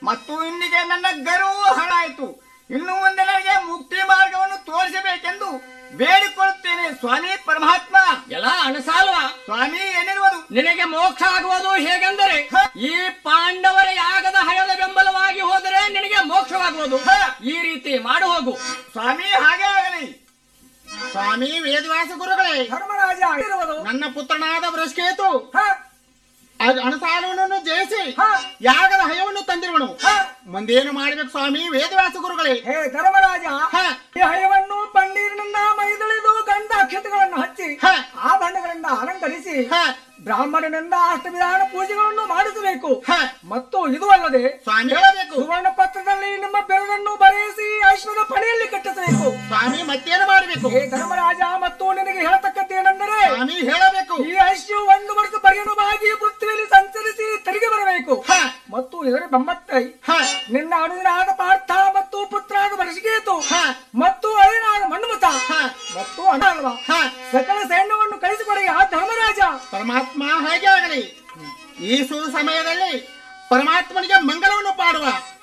ಮತ್ತು ಇಂದಿಗೆ ನನ್ನ ಗರ್ವವು ಹಾಳಾಯಿತು ಇನ್ನು ಮುಂದೆ ನನಗೆ ಮುಕ್ತಿ ಮಾರ್ಗವನ್ನು ತೋರಿಸಬೇಕೆಂದು ಬೇಡಿಕೊಳ್ಳುತ್ತೇನೆ ಸ್ವಾಮಿ ಪರಮಾತ್ಮ ಎಲ್ಲ ಅಣಸಾಲ್ವ ಸ್ವಾಮಿ ಏನಿರುವುದು ನಿನಗೆ ಮೋಕ್ಷ ಆಗುವುದು ಹೇಗೆಂದರೆ ಈ ಪಾಂಡವರ ಯಾಗದ ಹಣದ ಬೆಂಬಲವಾಗಿ ಹೋದರೆ ನಿನಗೆ ಮೋಕ್ಷವಾಗುವುದು ಈ ರೀತಿ ಮಾಡು ಹೋಗು ಸ್ವಾಮಿ ಹಾಗೆ ಆಗಲಿ ಸ್ವಾಮಿ ವೇದವ್ಯಾಸ ಗುರುಗಳೇ ಧರ್ಮರಾಜ ಇರುವುದು ನನ್ನ ಪುತ್ರನಾದ ವೃಷ್ಕೇತು ಹ, ಅದು ಅಣಸಾಲವನ್ನು ಜಯಿಸಿ ಹ, ಯಾಗದ ಹಯವನ್ನು ತಂದಿರುವನು ಹ. ಮುಂದೇನು ಮಾಡ್ಬೇಕು ಸ್ವಾಮಿ ವೇದವ್ಯಾಸ ಗುರುಗಳೇ ಹೇ ಧರ್ಮರಾಜ ಹ. ಈ ಹಯವನ್ನು ಪನ್ನೀರಿನಿಂದ ಮೈದಳಿದು ಗಂಧ ಅಕ್ಷತೆಗಳನ್ನು ಹಚ್ಚಿ ಹ. ಆಭರಣಗಳಿಂದ ಅಲಂಕರಿಸಿ ಹ, ಬ್ರಾಹ್ಮಣನಿಂದ ಅಷ್ಟವಿಧಾನ ಪೂಜೆಗಳನ್ನು ಮಾಡಿಸಬೇಕು ಹ. ಮತ್ತು ಇದು ಅಲ್ಲದೆ ಸ್ವಾಮಿ ಹೇಳಬೇಕು ಸುವರ್ಣ ಪತ್ರದಲ್ಲಿ ನಿಮ್ಮ ಬೆರಳನ್ನು ಬರೆಯಿಸಿ ಐಶ್ವರ್ಯ ಪಡೆಯಲ್ಲಿ ಕಟ್ಟಿಸಬೇಕು ಸ್ವಾಮಿ ಮತ್ತೇನು ಮಾಡಬೇಕು ಹೇ ಧರ್ಮರಾಜ ಮತ್ತು ನಿನಗೆ ಹೇಳತಕ್ಕದ್ದೇನೆಂದರೆ ಸ್ವಾಮಿ ಹೇಳಬೇಕು ಈ ಐಶ್ಯು ಒಂದು ವರ್ಷ ಪರ್ಯಂತವಾಗಿ ಪೃಥ್ವಿಯಲ್ಲಿ ಸಂಚರಿಸಿ ತಿರುಗಿ ಬರಬೇಕು ಹ. ಮತ್ತು ಇದರ ಬೆಂಬತ್ತೈ ಹ, ನಿನ್ನ ಅನುಜನಾದ ಪಾರ್ಥ ಮತ್ತು ಪುತ್ರಾದ ವರ್ಷಗೇತು ಹ. ಮತ್ತು ಅಳಿನಾದ ಮನ್ಮತ ಹ. ಮತ್ತು ಅಣ್ಣ ಅಲ್ವಾ ಹ. ಸಕಲ ಸೈನ್ಯವನ್ನು ಕಳಿಸಿಕೊಡಿ ಆ ಧರ್ಮರಾಜ ಪರಮಾತ್ಮ ಹಾಗೆ ಆಗಲಿ ಈ ಸು ಸಮಯದಲ್ಲಿ ಪರಮಾತ್ಮನಿಗೆ ಮಂಗಲವನ್ನು ಪಾಡುವ